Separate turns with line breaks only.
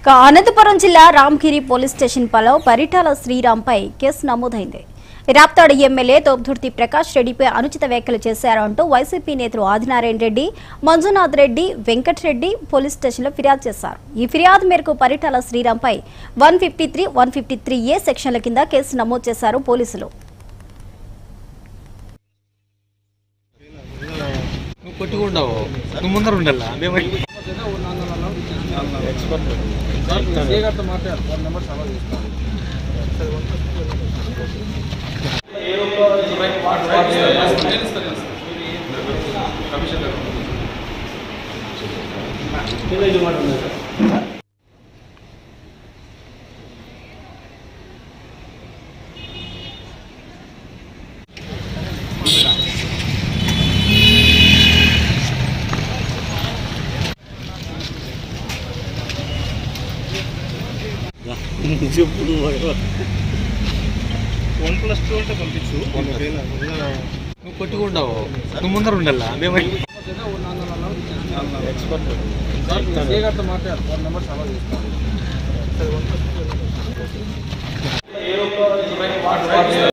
ఇక అనంతపురం జిల్లా Ramgiri police station పలో పరిటాల శ్రీరాంపై కేసు నమోదైంది రాప్తాడు ఎమ్మెల్యే తోపుదుర్తి ప్రకాష్ రెడ్డిపై అనుచిత వ్యాఖ్యలు చేశారు అంటూ వైసీపీ నేతలు ఆదినారాయణ రెడ్డి మంజునాథ్ రెడ్డి వెంకటరెడ్డి పోలీస్ స్టేషన్లో ఫిర్యాదు చేశారు ఈ ఫిర్యాదు మేరకు పరిటాల శ్రీరాంపై one fifty three one fifty three A సెక్షన్ల కింద కేసు నమోదు చేశారు పోలీసులు
నువ్వు కొట్టుకుంటావు నువ్వు ముందర ఉండాలా మేము నువ్వు కొట్టుకుంటావు నువ్వు ముందర ఉండాలా మేము